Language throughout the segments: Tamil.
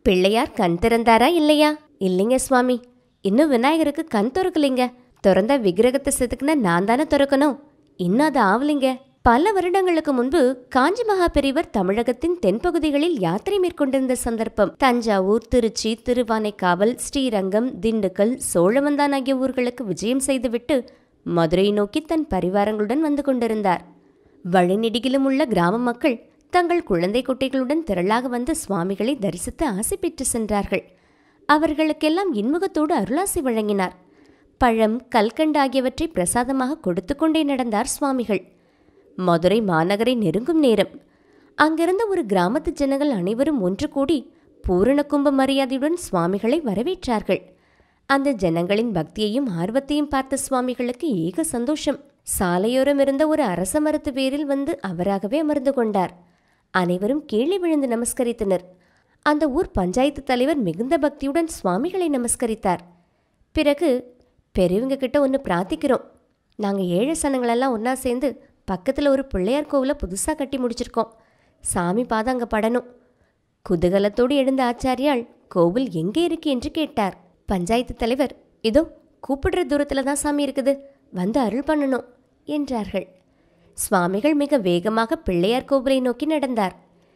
பிள்ளையார் கண் திறந்தாரா இல்லையா இல்லைங்க சுவாமி இன்னும் விநாயகருக்கு கண் திறக்கலைங்க திறந்தா விக்கிரகத்தை செதுக்குனா நான் தானே திறக்கணும் இன்னும் அது ஆவலிங்க பல வருடங்களுக்கு முன்பு காஞ்சி மகா பெரியவர் தமிழகத்தின் தென்பகுதிகளில் யாத்திரை மேற்கொண்டிருந்த சந்தர்ப்பம் தஞ்சாவூர் திருச்சி திருவானைக்காவல் ஸ்ரீரங்கம் திண்டுக்கல் சோழவந்தான் ஆகிய ஊர்களுக்கு விஜயம் செய்துவிட்டு மதுரை நோக்கி தன் பரிவாரங்களுடன் வந்து கொண்டிருந்தார் வழிநெடுகிலும் உள்ள கிராம மக்கள் தங்கள் குழந்தை குட்டிகளுடன் திரளாக வந்து சுவாமிகளை தரிசித்து ஆசை பெற்று சென்றார்கள் அவர்களுக்கெல்லாம் இன்முகத்தோடு அருளாசி வழங்கினார் பழம் கல்கண்டு ஆகியவற்றை பிரசாதமாக கொடுத்து கொண்டே நடந்தார் சுவாமிகள் மதுரை மாநகரை நெருங்கும் நேரம் அங்கிருந்த ஒரு கிராமத்து ஜனங்கள் அனைவரும் ஒன்று கூடி பூரண கும்ப மரியாதையுடன் சுவாமிகளை வரவேற்றார்கள் அந்த ஜனங்களின் பக்தியையும் ஆர்வத்தையும் பார்த்த சுவாமிகளுக்கு ஏக சந்தோஷம் சாலையோரம் இருந்த ஒரு அரச மரத்து பேரில் வந்து அவராகவே அமர்ந்து கொண்டார் அனைவரும் கீழே விழுந்து நமஸ்கரித்தனர் அந்த ஊர் பஞ்சாயத்து தலைவர் மிகுந்த பக்தியுடன் சுவாமிகளை நமஸ்கரித்தார் பிறகு பெரியவங்க கிட்ட ஒன்று பிரார்த்திக்கிறோம் நாங்கள் ஏழை சனங்களெல்லாம் ஒன்றா சேர்ந்து பக்கத்தில் ஒரு பிள்ளையார் கோவிலை புதுசாக கட்டி முடிச்சிருக்கோம் சாமி பாதம் அங்கே படணும் குதூகலத்தோடு எழுந்த ஆச்சாரியாள் கோவில் எங்கே இருக்கு என்று கேட்டார் பஞ்சாயத்து தலைவர் இதோ கூப்பிடுற தூரத்தில் தான் சாமி இருக்குது வந்து அருள் பண்ணணும் என்றார்கள் சுவாமிகள் மிக வேகமாக பிள்ளையார் கோவிலை நோக்கி நடந்தார்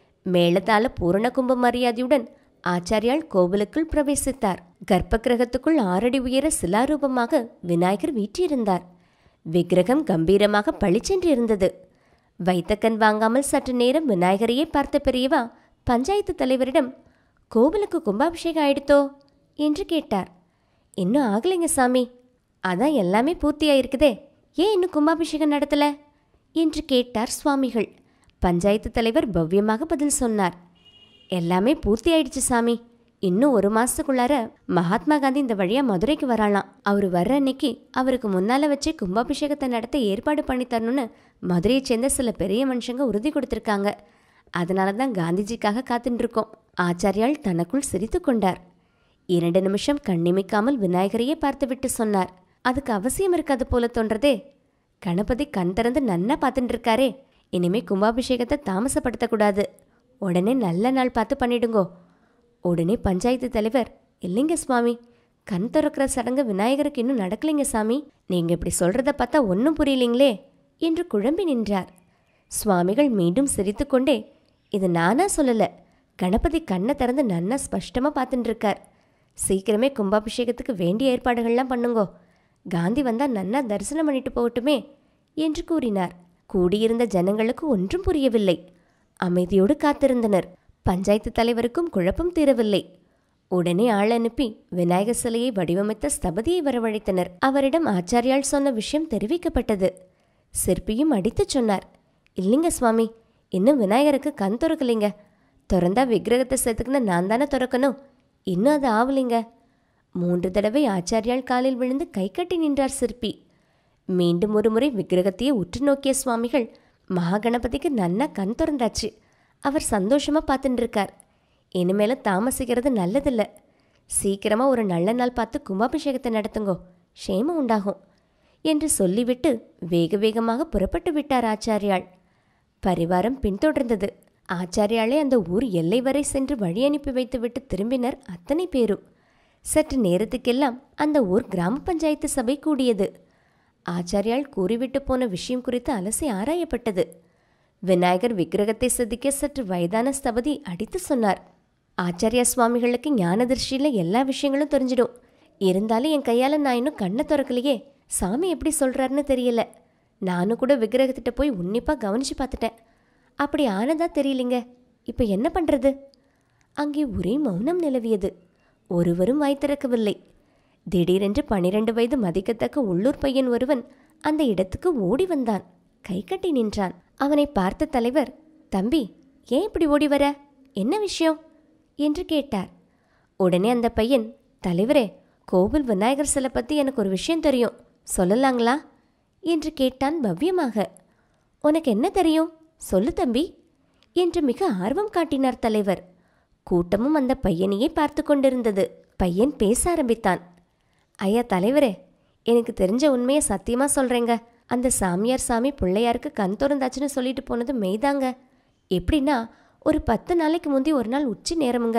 மேளதாள பூரண கும்ப மரியாதையுடன் ஆச்சாரியால் கோவிலுக்குள் பிரவேசித்தார் கர்ப்ப கிரகத்துக்குள் ஆறடி உயர சிலாரூபமாக விநாயகர் வீற்றிருந்தார் விக்கிரகம் கம்பீரமாக பளிச்சென்று இருந்தது வைத்த கண் வாங்காமல் சற்று நேரம் விநாயகரையே பார்த்த பெரியவா பஞ்சாயத்து தலைவரிடம் கோவிலுக்கு கும்பாபிஷேகம் ஆயிடுத்தோ என்று கேட்டார் இன்னும் ஆகலைங்க சாமி அதான் எல்லாமே பூர்த்தியாயிருக்குதே ஏன் இன்னும் கும்பாபிஷேகம் நடத்தல என்று கேட்டார் சுவாமிகள் பஞ்சாயத்து தலைவர் பவ்யமாக பதில் சொன்னார் எல்லாமே பூர்த்தி ஆயிடுச்சு சாமி இன்னும் ஒரு மாசத்துக்குள்ளார மகாத்மா காந்தி இந்த வழியா மதுரைக்கு வரலாம் அவர் வர்ற அன்னைக்கு அவருக்கு முன்னால வச்சு கும்பாபிஷேகத்தை நடத்த ஏற்பாடு பண்ணி தரணும்னு மதுரையை சேர்ந்த சில பெரிய மனுஷங்க உறுதி கொடுத்துருக்காங்க அதனால தான் காந்திஜிக்காக காத்துட்டு இருக்கோம் ஆச்சாரியால் தனக்குள் சிரித்து கொண்டார் இரண்டு நிமிஷம் கண்ணிமைக்காமல் விநாயகரையே பார்த்துவிட்டு சொன்னார் அதுக்கு அவசியம் இருக்காது போல தோன்றதே கணபதி கண் திறந்து நன்னா பார்த்துட்டு இருக்காரே இனிமே கும்பாபிஷேகத்தை தாமசப்படுத்தக்கூடாது உடனே நல்ல நாள் பார்த்து பண்ணிடுங்கோ உடனே பஞ்சாயத்து தலைவர் இல்லைங்க சுவாமி கண் திறக்கிற சடங்கு விநாயகருக்கு இன்னும் நடக்கலைங்க சாமி நீங்க இப்படி சொல்றத பார்த்தா ஒன்றும் புரியலைங்களே என்று குழம்பி நின்றார் சுவாமிகள் மீண்டும் சிரித்துக்கொண்டே இது நானா சொல்லல கணபதி கண்ணை திறந்து நன்னா ஸ்பஷ்டமா பார்த்துட்டு இருக்கார் சீக்கிரமே கும்பாபிஷேகத்துக்கு வேண்டிய ஏற்பாடுகள்லாம் பண்ணுங்கோ காந்தி வந்தா நன்னா தரிசனம் பண்ணிட்டு போகட்டுமே என்று கூறினார் கூடியிருந்த ஜனங்களுக்கு ஒன்றும் புரியவில்லை அமைதியோடு காத்திருந்தனர் பஞ்சாயத்து தலைவருக்கும் குழப்பம் தீரவில்லை உடனே ஆள் அனுப்பி விநாயகர் சிலையை வடிவமைத்த ஸ்தபதியை வரவழைத்தனர் அவரிடம் ஆச்சாரியால் சொன்ன விஷயம் தெரிவிக்கப்பட்டது சிற்பியும் அடித்துச் சொன்னார் இல்லைங்க சுவாமி இன்னும் விநாயகருக்கு கண் திறக்கலைங்க திறந்தா விக்கிரகத்தை செத்துக்குன்னு நான் தானே திறக்கணும் இன்னும் அது ஆவலிங்க மூன்று தடவை ஆச்சாரியால் காலில் விழுந்து கை கட்டி நின்றார் சிற்பி மீண்டும் ஒரு முறை விக்கிரகத்தையே உற்று நோக்கிய சுவாமிகள் மகாகணபதிக்கு நன்னா கண் திறந்தாச்சு அவர் சந்தோஷமா பார்த்துட்டு இருக்கார் இனிமேல தாமசிக்கிறது நல்லதில்ல சீக்கிரமா ஒரு நல்ல நாள் பார்த்து கும்பாபிஷேகத்தை நடத்துங்கோ ஷேமம் உண்டாகும் என்று சொல்லிவிட்டு வேக வேகமாக புறப்பட்டு விட்டார் ஆச்சாரியாள் பரிவாரம் பின்தொடர்ந்தது ஆச்சாரியாளே அந்த ஊர் எல்லை வரை சென்று வழி அனுப்பி வைத்துவிட்டு திரும்பினர் அத்தனை பேரும் சற்று நேரத்துக்கெல்லாம் அந்த ஊர் கிராம பஞ்சாயத்து சபை கூடியது ஆச்சாரியால் கூறிவிட்டு போன விஷயம் குறித்து அலசி ஆராயப்பட்டது விநாயகர் விக்கிரகத்தை செதுக்கிய சற்று வயதான ஸ்தபதி அடித்து சொன்னார் ஆச்சாரியா சுவாமிகளுக்கு ஞான திருஷ்டியில எல்லா விஷயங்களும் தெரிஞ்சிடும் இருந்தாலும் என் கையால நான் இன்னும் கண்ணை திறக்கலையே சாமி எப்படி சொல்றாருன்னு தெரியல நானும் கூட விக்கிரகத்திட்ட போய் உன்னிப்பா கவனிச்சு பார்த்துட்டேன் அப்படி ஆனதா தெரியலிங்க இப்ப என்ன பண்றது அங்கே ஒரே மௌனம் நிலவியது ஒருவரும் வாய் திறக்கவில்லை திடீரென்று பனிரெண்டு வயது மதிக்கத்தக்க உள்ளூர் பையன் ஒருவன் அந்த இடத்துக்கு ஓடி வந்தான் கை கட்டி நின்றான் அவனை பார்த்த தலைவர் தம்பி ஏன் இப்படி ஓடி வர என்ன விஷயம் என்று கேட்டார் உடனே அந்த பையன் தலைவரே கோவில் விநாயகர் சிலை பத்தி எனக்கு ஒரு விஷயம் தெரியும் சொல்லலாங்களா என்று கேட்டான் பவ்யமாக உனக்கு என்ன தெரியும் சொல்லு தம்பி என்று மிக ஆர்வம் காட்டினார் தலைவர் கூட்டமும் அந்த பையனையே பார்த்து கொண்டிருந்தது பையன் பேச ஆரம்பித்தான் ஐயா தலைவரே எனக்கு தெரிஞ்ச உண்மையை சத்தியமா சொல்றேங்க அந்த சாமியார் சாமி பிள்ளையாருக்கு கண் திறந்தாச்சுன்னு சொல்லிட்டு போனது மெய்தாங்க எப்படின்னா ஒரு பத்து நாளைக்கு முந்தி ஒரு நாள் உச்சி நேரமுங்க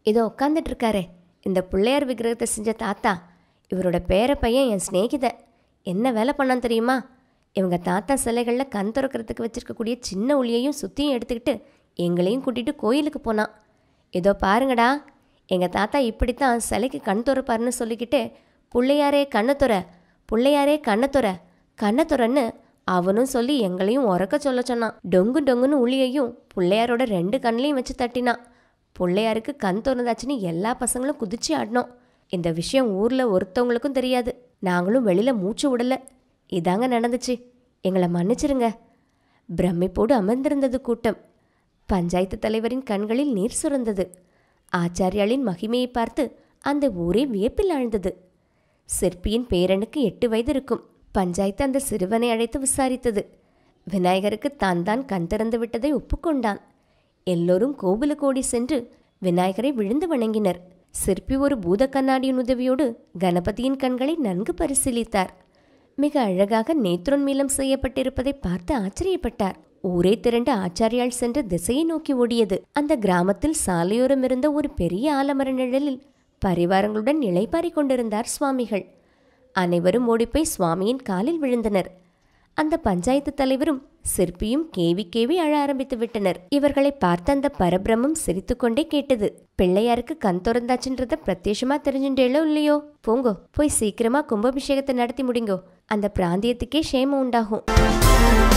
இதோ உட்காந்துட்டு இருக்காரே இந்த பிள்ளையார் விக்கிரகத்தை செஞ்ச தாத்தா இவரோட பேர பையன் என் சிநேகித என்ன வேலை பண்ணான் தெரியுமா இவங்க தாத்தா சிலைகளில் கண் திறக்கிறதுக்கு வச்சிருக்கக்கூடிய சின்ன ஒளியையும் சுற்றியும் எடுத்துக்கிட்டு எங்களையும் கூட்டிகிட்டு கோயிலுக்கு போனான் இதோ பாருங்கடா எங்கள் தாத்தா இப்படித்தான் சிலைக்கு கண் துறப்பாருன்னு சொல்லிக்கிட்டு பிள்ளையாரே கண்ணை துற பிள்ளையாரே கண்ணை துற கண்ணை துறன்னு அவனும் சொல்லி எங்களையும் உறக்க சொல்ல சொன்னான் டொங்கு டொங்குன்னு உளியையும் பிள்ளையாரோட ரெண்டு கண்ணையும் வச்சு தட்டினான் பிள்ளையாருக்கு கண் திறந்தாச்சுன்னு எல்லா பசங்களும் குதிச்சு ஆடினோம் இந்த விஷயம் ஊரில் ஒருத்தவங்களுக்கும் தெரியாது நாங்களும் வெளியில் மூச்சு விடல இதாங்க நடந்துச்சு எங்களை மன்னிச்சிருங்க பிரமிப்போடு அமர்ந்திருந்தது கூட்டம் பஞ்சாயத்து தலைவரின் கண்களில் நீர் சுரந்தது ஆச்சாரியாளின் மகிமையை பார்த்து அந்த ஊரே வியப்பில் ஆழ்ந்தது சிற்பியின் பேரனுக்கு எட்டு வயது இருக்கும் பஞ்சாயத்து அந்த சிறுவனை அழைத்து விசாரித்தது விநாயகருக்கு தான் தான் கண் திறந்து விட்டதை ஒப்புக்கொண்டான் எல்லோரும் கோவிலுக்கு ஓடி சென்று விநாயகரை விழுந்து வணங்கினர் சிற்பி ஒரு பூத கண்ணாடியின் உதவியோடு கணபதியின் கண்களை நன்கு பரிசீலித்தார் மிக அழகாக நேத்ரோன்மீலம் செய்யப்பட்டிருப்பதை பார்த்து ஆச்சரியப்பட்டார் ஊரே திரண்டு ஆச்சாரியால் சென்ற திசையை நோக்கி ஓடியது அந்த கிராமத்தில் சாலையோரம் இருந்த ஒரு பெரிய ஆலமர நிழலில் பரிவாரங்களுடன் இளைப்பாறிக் கொண்டிருந்தார் சுவாமிகள் அனைவரும் ஓடிப்போய் சுவாமியின் காலில் விழுந்தனர் அந்த பஞ்சாயத்து தலைவரும் சிற்பியும் கேவி கேவி அழ ஆரம்பித்து விட்டனர் இவர்களை பார்த்த அந்த பரபிரமம் சிரித்துக்கொண்டே கேட்டது பிள்ளையாருக்கு கண் திறந்தாச்சுன்றத பிரத்யேஷமா தெரிஞ்சுட்டேளோ இல்லையோ போங்கோ போய் சீக்கிரமா கும்பாபிஷேகத்தை நடத்தி முடிங்கோ அந்த பிராந்தியத்துக்கே ஷேமம் உண்டாகும்